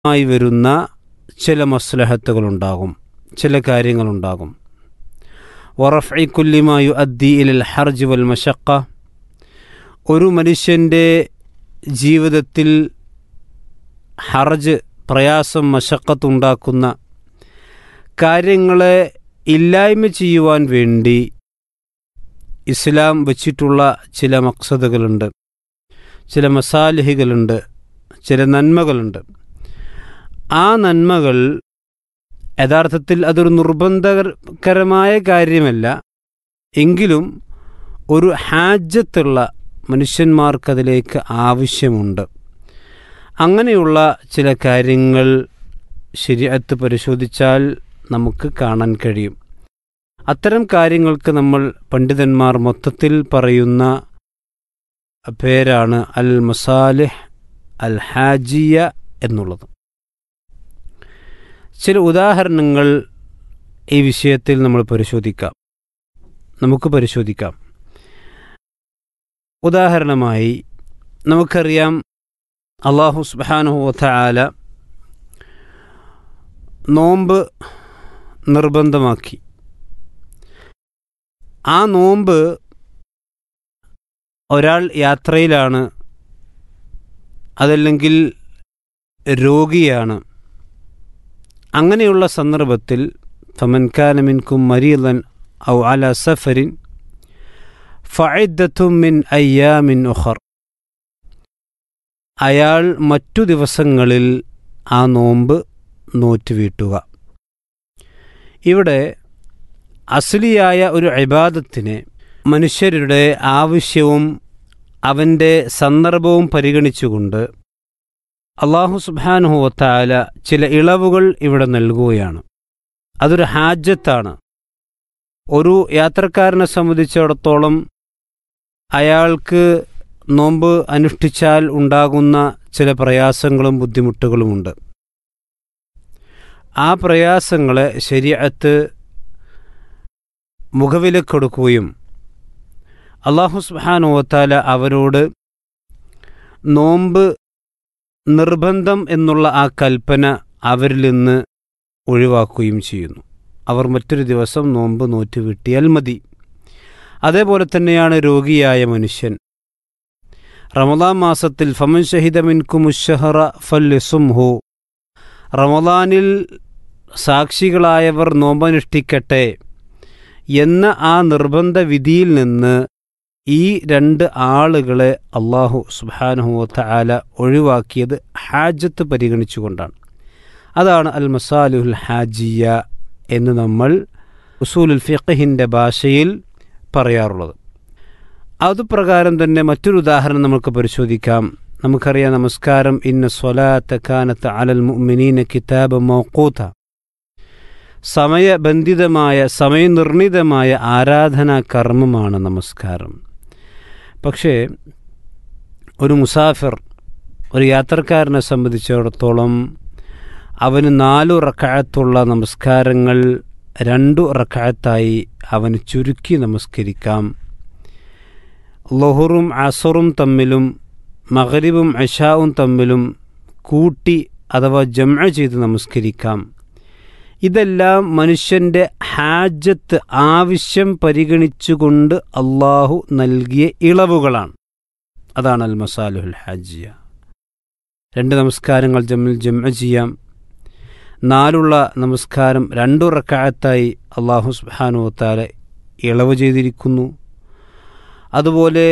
ആയി വരുന്ന ചില മസ്ലഹത്തുകളുണ്ടാകും ചില കാര്യങ്ങളുണ്ടാകും വറഫി കുല്ലിമായു അദ്ദി ഇലൽ ഹർജ് വൽ മഷക്ക ഒരു മനുഷ്യൻ്റെ ജീവിതത്തിൽ ഹർജ് പ്രയാസം മഷക്കത്തുണ്ടാക്കുന്ന കാര്യങ്ങളെ ഇല്ലായ്മ ചെയ്യുവാൻ വേണ്ടി ഇസ്ലാം വച്ചിട്ടുള്ള ചില മക്സദുകളുണ്ട് ചില മസാലിഹികളുണ്ട് ചില നന്മകളുണ്ട് ആ നന്മകൾ യഥാർത്ഥത്തിൽ അതൊരു നിർബന്ധകരമായ കാര്യമല്ല എങ്കിലും ഒരു ഹാജത്തുള്ള മനുഷ്യന്മാർക്കതിലേക്ക് ആവശ്യമുണ്ട് അങ്ങനെയുള്ള ചില കാര്യങ്ങൾ ശരിയത്ത് പരിശോധിച്ചാൽ നമുക്ക് കാണാൻ കഴിയും അത്തരം കാര്യങ്ങൾക്ക് നമ്മൾ പണ്ഡിതന്മാർ മൊത്തത്തിൽ പറയുന്ന പേരാണ് അൽ മസാലിഹ് അൽ ഹാജിയ എന്നുള്ളത് ചില ഉദാഹരണങ്ങൾ ഈ വിഷയത്തിൽ നമ്മൾ പരിശോധിക്കാം നമുക്ക് പരിശോധിക്കാം ഉദാഹരണമായി നമുക്കറിയാം അള്ളാഹു സുബാനുഹോത്ത ആല നോമ്പ് നിർബന്ധമാക്കി ആ നോമ്പ് ഒരാൾ യാത്രയിലാണ് അതല്ലെങ്കിൽ രോഗിയാണ് അങ്ങനെയുള്ള സന്ദർഭത്തിൽ ഫമൻകാനമിൻകും മരീലൻ ഔ അല സഫരിൻ ഫഅദ്ദത്തും മിൻ അയ്യാമിൻ ഉഖർ അയാൾ മറ്റു ദിവസങ്ങളിൽ ആ നോമ്പ് നോറ്റുവീട്ടുക ഇവിടെ അസ്ലിയായ ഒരു ഇബാദത്തിനെ മനുഷ്യരുടെ ആവശ്യവും അവൻ്റെ സന്ദർഭവും പരിഗണിച്ചുകൊണ്ട് അള്ളാഹു സുബാനുഹുവത്തായ ചില ഇളവുകൾ ഇവിടെ നൽകുകയാണ് അതൊരു ഹാജത്താണ് ഒരു യാത്രക്കാരനെ സംബന്ധിച്ചിടത്തോളം അയാൾക്ക് നോമ്പ് അനുഷ്ഠിച്ചാൽ ഉണ്ടാകുന്ന ചില പ്രയാസങ്ങളും ബുദ്ധിമുട്ടുകളുമുണ്ട് ആ പ്രയാസങ്ങളെ ശരിയത്ത് മുഖവിലക്കൊടുക്കുകയും അള്ളാഹു സുബാനുവത്താല അവരോട് നോമ്പ് നിർബന്ധം എന്നുള്ള ആ കൽപ്പന അവരിൽ നിന്ന് ഒഴിവാക്കുകയും ചെയ്യുന്നു അവർ മറ്റൊരു ദിവസം നോമ്പ് നോറ്റ് വിട്ടിയാൽ മതി അതേപോലെ തന്നെയാണ് രോഗിയായ മനുഷ്യൻ റമദാൻ മാസത്തിൽ ഫമൻ ഷഹിദ മിൻകുമുഷഹറ ഫല്ലിസുംഹു റമദാനിൽ സാക്ഷികളായവർ നോമ്പനുഷ്ഠിക്കട്ടെ എന്ന ആ നിർബന്ധ വിധിയിൽ നിന്ന് ഈ രണ്ട് ആളുകളെ അള്ളാഹു സുബാനുഹുവത്ത ആല ഒഴിവാക്കിയത് ഹാജത്ത് പരിഗണിച്ചുകൊണ്ടാണ് അതാണ് അൽ മസാലുൽ ഹാജിയ എന്ന് നമ്മൾ ഉസൂലുൽ ഫിഖഹിൻ്റെ ഭാഷയിൽ പറയാറുള്ളത് അതുപ്രകാരം തന്നെ മറ്റൊരു ഉദാഹരണം നമുക്ക് പരിശോധിക്കാം നമുക്കറിയാം നമസ്കാരം ഇന്ന സ്വലാത്ത കാനത്ത് അലൽ മുഅ്മിനീന കിതാബ് മൗക്കൂത്ത സമയബന്ധിതമായ സമയനിർണിതമായ ആരാധനാ കർമ്മമാണ് നമസ്കാരം പക്ഷേ ഒരു മുസാഫിർ ഒരു യാത്രക്കാരനെ സംബന്ധിച്ചിടത്തോളം അവന് നാലു റക്കായത്തുള്ള നമസ്കാരങ്ങൾ രണ്ടു റക്കായത്തായി അവന് ചുരുക്കി നമസ്കരിക്കാം ലൊഹറും അസറും തമ്മിലും മകരിബും അഷാവും തമ്മിലും കൂട്ടി അഥവാ ജമ ചെയ്ത് നമസ്കരിക്കാം ഇതെല്ലാം മനുഷ്യൻ്റെ ഹാജത്ത് ആവശ്യം പരിഗണിച്ചുകൊണ്ട് അള്ളാഹു നൽകിയ ഇളവുകളാണ് അതാണ് അൽ മസാലുൽ ഹാജിയ രണ്ട് നമസ്കാരങ്ങൾ ജമ്മിൽ ജമ ചെയ്യാം നാലുള്ള നമസ്കാരം രണ്ടു റക്കായത്തായി അള്ളാഹു സുബാനുവത്താലെ ഇളവ് ചെയ്തിരിക്കുന്നു അതുപോലെ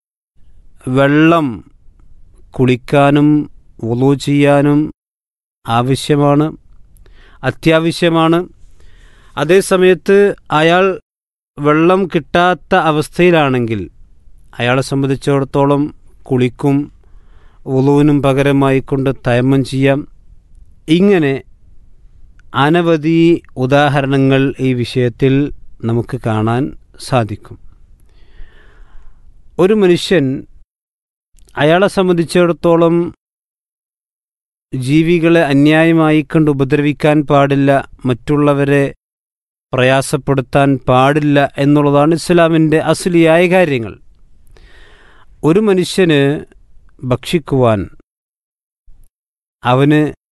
വെള്ളം കുളിക്കാനും ഒലു ചെയ്യാനും ആവശ്യമാണ് അത്യാവശ്യമാണ് അതേസമയത്ത് അയാൾ വെള്ളം കിട്ടാത്ത അവസ്ഥയിലാണെങ്കിൽ അയാളെ സംബന്ധിച്ചിടത്തോളം കുളിക്കും ഉളുവിനും പകരമായി കൊണ്ട് തയമ്മം ചെയ്യാം ഇങ്ങനെ അനവധി ഉദാഹരണങ്ങൾ ഈ വിഷയത്തിൽ നമുക്ക് കാണാൻ സാധിക്കും ഒരു മനുഷ്യൻ അയാളെ സംബന്ധിച്ചിടത്തോളം ജീവികളെ അന്യായമായി കണ്ട് ഉപദ്രവിക്കാൻ പാടില്ല മറ്റുള്ളവരെ പ്രയാസപ്പെടുത്താൻ പാടില്ല എന്നുള്ളതാണ് ഇസ്ലാമിൻ്റെ അസലിയായ കാര്യങ്ങൾ ഒരു മനുഷ്യന് ഭക്ഷിക്കുവാൻ അവന്